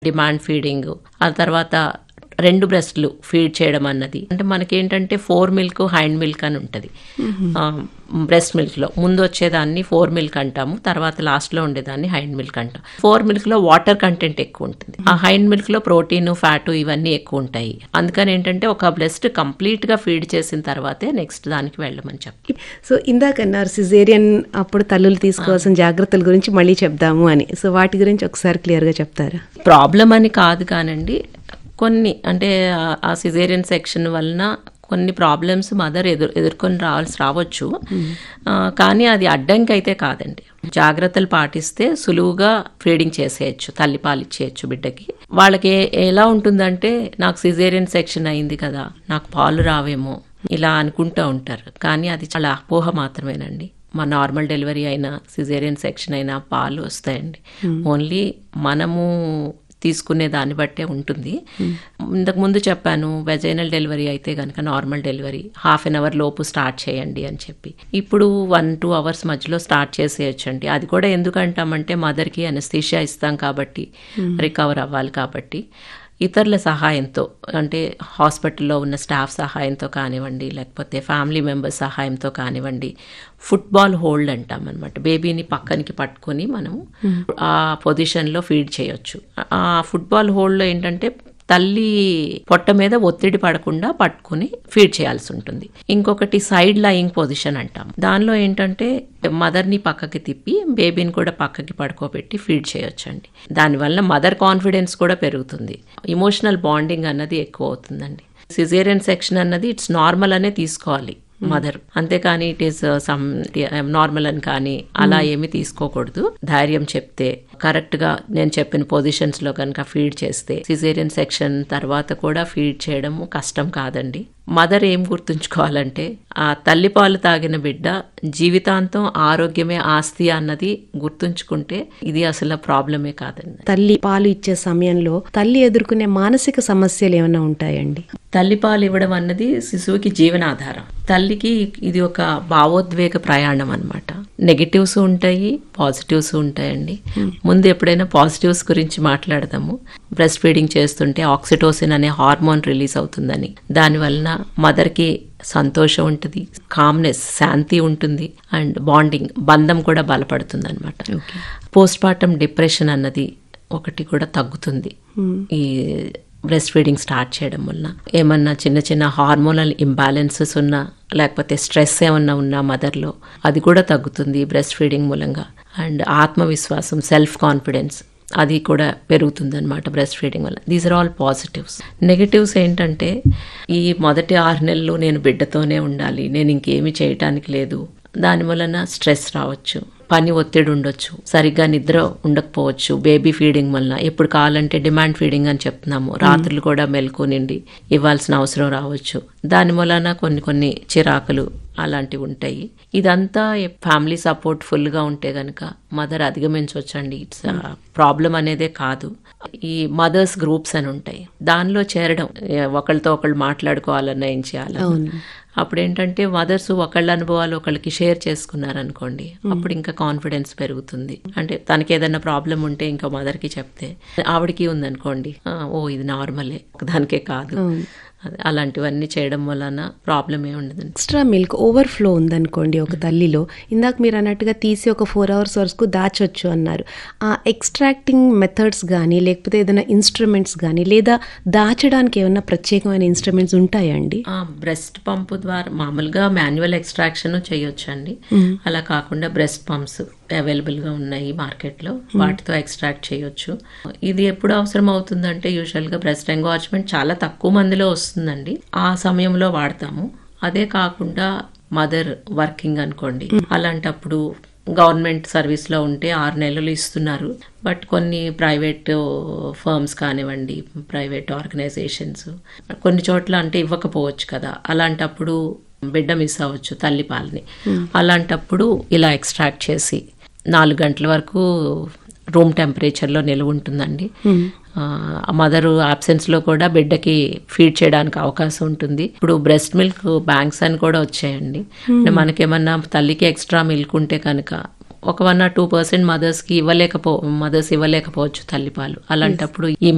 demand feeding ఆ తర్వాత రెండు బ్రెస్ట్లు ఫీడ్ చేయడం అన్నది అంటే మనకేంటంటే ఫోర్ మిల్క్ హైండ్ మిల్క్ అని ఉంటుంది బ్రెస్ట్ మిల్క్లో ముందు వచ్చేదాన్ని ఫోర్ మిల్క్ అంటాము తర్వాత లాస్ట్లో ఉండేదాన్ని హైండ్ మిల్క్ అంటాం ఫోర్ మిల్క్లో వాటర్ కంటెంట్ ఎక్కువ ఉంటుంది ఆ హైండ్ మిల్క్లో ప్రోటీన్ ఫ్యాట్ ఇవన్నీ ఎక్కువ ఉంటాయి అందుకని ఏంటంటే ఒక బ్రెస్ట్ కంప్లీట్గా ఫీడ్ చేసిన తర్వాతే నెక్స్ట్ దానికి వెళ్ళమని చెప్పి సో ఇందాక అన్నారు సిజేరియన్ అప్పుడు తల్లులు తీసుకోవాల్సిన జాగ్రత్తల గురించి మళ్ళీ చెప్దాము అని సో వాటి గురించి ఒకసారి క్లియర్గా చెప్తారా ప్రాబ్లం అని కాదు కానండి కొన్ని అంటే ఆ- ఆ సిజేరియన్ సెక్షన్ వలన కొన్ని ప్రాబ్లమ్స్ మదర్ ఎదురు ఎదుర్కొని రావాల్సి రావచ్చు ఆ, కానీ అది అడ్డంకి అయితే కాదండి జాగ్రత్తలు పాటిస్తే సులువుగా ఫీడింగ్ చేసేయచ్చు తల్లిపాలు ఇచ్చేయచ్చు బిడ్డకి వాళ్ళకి ఏ- ఎలా ఉంటుందంటే నాకు సిజేరియన్ సెక్షన్ అయింది కదా నాకు పాలు రావేమో ఇలా అనుకుంటూ ఉంటారు కానీ అది చాలా అపోహ మాత్రమేనండి మా నార్మల్ డెలివరీ అయినా సిజేరియన్ సెక్షన్ అయినా పాలు వస్తాయండి ఓన్లీ మనము తీసుకునే దాన్ని బట్టే ఉంటుంది ఇంతకు ముందు చెప్పాను వెజైనల్ డెలివరీ అయితే కనుక normal delivery half an hour లోపు స్టార్ట్ చేయండి అని చెప్పి ఇప్పుడు వన్ టూ అవర్స్ మధ్యలో స్టార్ట్ చేసేయచ్చండి అది కూడా ఎందుకంటామంటే మదర్కి అనస్థీషియా ఇస్తాం కాబట్టి రికవర్ అవ్వాలి కాబట్టి ఇతరుల సహాయంతో అంటే హాస్పిటల్లో ఉన్న స్టాఫ్ సహాయంతో కానివ్వండి లేకపోతే ఫ్యామిలీ మెంబర్స్ సహాయంతో కానివ్వండి ఫుట్బాల్ హోల్డ్ అంటాం అనమాట బేబీని పక్కనికి పట్టుకొని మనం ఆ పొజిషన్లో ఫీడ్ చేయొచ్చు ఆ ఫుట్బాల్ హోల్డ్లో ఏంటంటే తల్లి పొట్ట మీద ఒత్తిడి పడకుండా పట్టుకుని ఫీడ్ చేయాల్సి ఉంటుంది ఇంకొకటి సైడ్ లయింగ్ పొజిషన్ అంటాం దానిలో ఏంటంటే మదర్ని పక్కకి తిప్పి బేబీని కూడా పక్కకి పడుకోబెట్టి ఫీడ్ చేయొచ్చండి దానివల్ల మదర్ కాన్ఫిడెన్స్ కూడా పెరుగుతుంది ఇమోషనల్ బాండింగ్ అన్నది ఎక్కువ అవుతుందండి సిజేరియన్ సెక్షన్ అన్నది ఇట్స్ నార్మల్ అనే తీసుకోవాలి మదర్ అంతేకాని ఇట్ ఈస్ సమ్ నార్మల్ అని కానీ అలా ఏమి తీసుకోకూడదు ధైర్యం చెప్తే కరెక్ట్ గా నేను చెప్పిన పొజిషన్స్ లో కనుక ఫీడ్ చేస్తే సిజేరియన్ సెక్షన్ తర్వాత కూడా ఫీడ్ చేయడం కష్టం కాదండి మదర్ ఏం గుర్తుంచుకోవాలంటే ఆ తల్లిపాలు తాగిన బిడ్డ జీవితాంతం ఆరోగ్యమే ఆస్తి అన్నది గుర్తుంచుకుంటే ఇది అసలు ప్రాబ్లమే కాదండి తల్లి పాలు ఇచ్చే సమయంలో తల్లి ఎదుర్కొనే మానసిక సమస్యలు ఏమైనా ఉంటాయండి తల్లిపాలు ఇవ్వడం అన్నది శిశువుకి జీవనాధారం తల్లికి ఇది ఒక భావోద్వేగ ప్రయాణం అన్నమాట నెగిటివ్స్ ఉంటాయి పాజిటివ్స్ ఉంటాయండి ముందు ఎప్పుడైనా పాజిటివ్స్ గురించి మాట్లాడదాము బ్రెస్ట్ ఫీడింగ్ చేస్తుంటే ఆక్సిటోసిన్ అనే హార్మోన్ రిలీజ్ అవుతుందని దాని వలన మదర్కి సంతోషం ఉంటుంది కామ్నెస్ శాంతి ఉంటుంది అండ్ బాండింగ్ బంధం కూడా బలపడుతుంది అనమాట పోస్ట్ పార్టం డిప్రెషన్ అన్నది ఒకటి కూడా తగ్గుతుంది ఈ బ్రెస్ట్ ఫీడింగ్ స్టార్ట్ చేయడం వలన ఏమన్నా చిన్న చిన్న హార్మోనల్ ఇంబ్యాలెన్సెస్ ఉన్నా లేకపోతే స్ట్రెస్ ఏమన్నా ఉన్నా మదర్లో అది కూడా తగ్గుతుంది బ్రెస్ట్ ఫీడింగ్ మూలంగా అండ్ ఆత్మవిశ్వాసం సెల్ఫ్ కాన్ఫిడెన్స్ అది కూడా పెరుగుతుంది అనమాట బ్రెస్ట్ ఫీడింగ్ వల్ల these are all positives negatives ఏంటంటే ఈ మొదటి ఆరు నెలలు నేను బిడ్డతోనే ఉండాలి నేను ఇంకేమీ చేయటానికి లేదు దాని వలన స్ట్రెస్ రావచ్చు పని ఒత్తిడి ఉండొచ్చు సరిగ్గా నిద్ర ఉండకపోవచ్చు బేబీ ఫీడింగ్ వలన ఎప్పుడు కావాలంటే డిమాండ్ ఫీడింగ్ అని చెప్తున్నాము రాత్రులు కూడా మెలకు నిండి ఇవ్వాల్సిన అవసరం రావచ్చు దాని వలన కొన్ని కొన్ని చిరాకులు అలాంటివి ఉంటాయి ఇదంతా ఫ్యామిలీ సపోర్ట్ ఫుల్గా ఉంటే గనక మదర్ అధిగమించవచ్చండి ఇట్స్ ప్రాబ్లం అనేదే కాదు ఈ మదర్స్ గ్రూప్స్ అని ఉంటాయి దానిలో చేరడం ఏ, ఒకళ్ళతో ఒకళ్ళు మాట్లాడుకోవాలన్నా ఏం చేయాలన్నా అప్పుడు ఏంటంటే మదర్స్ ఒకళ్ళ అనుభవాలు ఒకళ్ళకి షేర్ చేసుకున్నారనుకోండి అప్పుడు ఇంకా కాన్ఫిడెన్స్ పెరుగుతుంది అంటే తనకి ఏదైనా ప్రాబ్లం ఉంటే ఇంకా మదర్కి చెప్తే ఆవిడకి ఉందనుకోండి "ఆ, ఓ ఇది నార్మలే దానికే కాదు అదే, అలాంటివన్నీ చేయడం వలన ప్రాబ్లం ఏ ఉండదండి ఎక్స్ట్రా మిల్క్ ఓవర్ఫ్లో ఉందనుకోండి ఒక తల్లిలో ఇందాక మీరు అన్నట్టుగా తీసి ఒక ఫోర్ అవర్స్ వరకు దాచొచ్చు అన్నారు ఆ ఎక్స్ట్రాక్టింగ్ మెథడ్స్ కానీ లేకపోతే ఏదైనా ఇన్స్ట్రుమెంట్స్ కానీ లేదా దాచడానికి ఏమైనా ప్రత్యేకమైన ఇన్స్ట్రుమెంట్స్ ఉంటాయండి ఆ బ్రెస్ట్ పంపు ద్వారా మామూలుగా మాన్యువల్ ఎక్స్ట్రాక్షన్ చేయొచ్చండి అలా కాకుండా బ్రెస్ట్ పంప్స్ అవైలబుల్ గా ఉన్నాయి మార్కెట్ లో వాటితో ఎక్స్ట్రాక్ట్ చేయొచ్చు ఇది ఎప్పుడు అవసరం అవుతుందంటే యూజువల్ గా బ్రెస్ట్ ఎంగార్జ్మెంట్ చాలా తక్కువ మందిలో వస్తుందండి ఆ సమయంలో వాడతాము అదే కాకుండా మదర్ వర్కింగ్ అనుకోండి అలాంటప్పుడు గవర్నమెంట్ సర్వీస్లో ఉంటే ఆరు నెలలు ఇస్తున్నారు బట్ కొన్ని ప్రైవేట్ ఫర్మ్స్ కానివ్వండి ప్రైవేట్ ఆర్గనైజేషన్స్ కొన్ని చోట్ల అంటే ఇవ్వకపోవచ్చు కదా అలాంటప్పుడు బిడ్డ మిస్ అవ్వచ్చు తల్లి పాలని అలాంటప్పుడు ఇలా ఎక్స్ట్రాక్ట్ చేసి నాలుగు గంటల వరకు రూమ్ టెంపరేచర్లో నిల్వ ఉంటుందండి మదర్ లో కూడా బిడ్డకి ఫీడ్ చేయడానికి అవకాశం ఉంటుంది ఇప్పుడు బ్రెస్ట్ మిల్క్ బ్యాంక్స్ అని కూడా వచ్చాయండి అంటే మనకేమన్నా తల్లికి ఎక్స్ట్రా మిల్క్ ఉంటే కనుక ఒక వన్ ఆర్ టూ పర్సెంట్ మదర్స్కి ఇవ్వలేకపో మదర్స్ ఇవ్వలేకపోవచ్చు తల్లిపాలు అలాంటప్పుడు ఈ